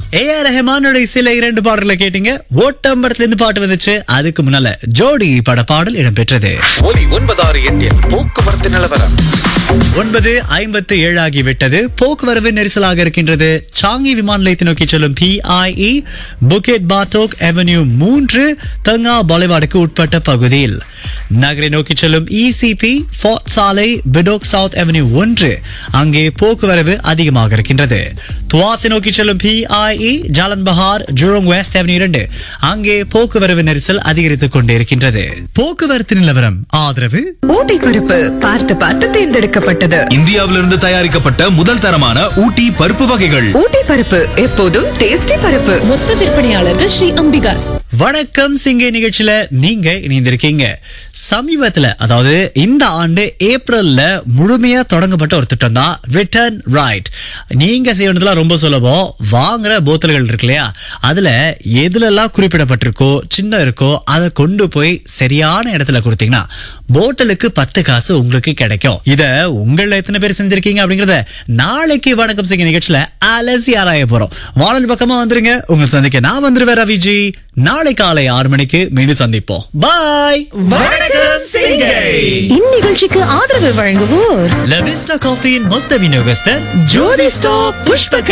A R ரஹமானோட இசையில இரண்டு பாடல்களை கேட்டீங்க ஓட்டம்பரத்துல இருந்து பாட்டு வந்துச்சு அதுக்கு முன்னால ஜோடி பட பாடல் இடம்பெற்றது ஒலி ஒன்பதாறு எட்டில் போக்குவரத்து நிலவரம் ஒன்பது ஐம்பத்து ஏழு ஆகிவிட்டது போக்குவரவு நெரிசலாக இருக்கின்றது சாங்கி விமான நிலையத்தை நோக்கி செல்லும் பிஐஇ புகேட் பாட்டோக் அவென்யூ மூன்று தங்கா பாலிவாடுக்கு உட்பட்ட பகுதியில் நகரை நோக்கி செல்லும் இசிபி ஃபோர்ட் சாலை பிடோக் சவுத் அவென்யூ ஒன்று அங்கே போக்குவரவு அதிகமாக இருக்கின்றது துவாசி நோக்கி செல்லும் PIE Jalan Bahar Jurong west avenue இரண்டு அங்கே போக்குவரவு நெரிசல் அதிகரித்துக் கொண்டே இருக்கின்றது போக்குவரத்து நிலவரம் ஆதரவு ஊட்டி பருப்பு பார்த்து பார்த்து தேர்ந்தெடுக்கப்பட்டது இந்தியாவிலிருந்து தயாரிக்கப்பட்ட முதல் தரமான ஊட்டி பருப்பு வகைகள் ஊட்டி பருப்பு எப்போதும் டேஸ்டி பருப்பு மொத்த விற்பனையாளர்கள் ஸ்ரீ அம்பிகாஸ் வணக்கம் சிங்கை நிகழ்ச்சியில நீங்க இணைந்திருக்கீங்க சமீபத்துல அதாவது இந்த ஆண்டு ஏப்ரல்ல முழுமையா தொடங்கப்பட்ட ஒரு திட்டம் தான் ரிட்டர்ன் ரைட் நீங்க செய்ய வேண்டியதுலாம் ரொம்ப சுலபம் வாங்குற போத்தல்கள் இருக்கு இல்லையா அதுல எதுல எல்லாம் குறிப்பிடப்பட்டிருக்கோ சின்ன இருக்கோ அதை கொண்டு போய் சரியான இடத்துல கொடுத்தீங்கன்னா போட்டலுக்கு பத்து காசு உங்களுக்கு கிடைக்கும் இத உங்கள எத்தனை பேர் செஞ்சிருக்கீங்க அப்படிங்கறத நாளைக்கு வணக்கம் சிங்க நிகழ்ச்சியில அலசி ஆராய போறோம் வானொலி பக்கமா வந்துருங்க உங்களை சந்திக்க நான் வந்துருவேன் ரவிஜி நாளை காலை ஆறு மணிக்கு மீண்டும் சந்திப்போம் பாய் வணக்கம் சிங்கை இந்நிகழ்ச்சிக்கு ஆதரவு வழங்குவோர் லவிஸ்டா காஃபியின் மொத்த விநியோகஸ்தர் ஜோதி ஸ்டாப் புஷ்ப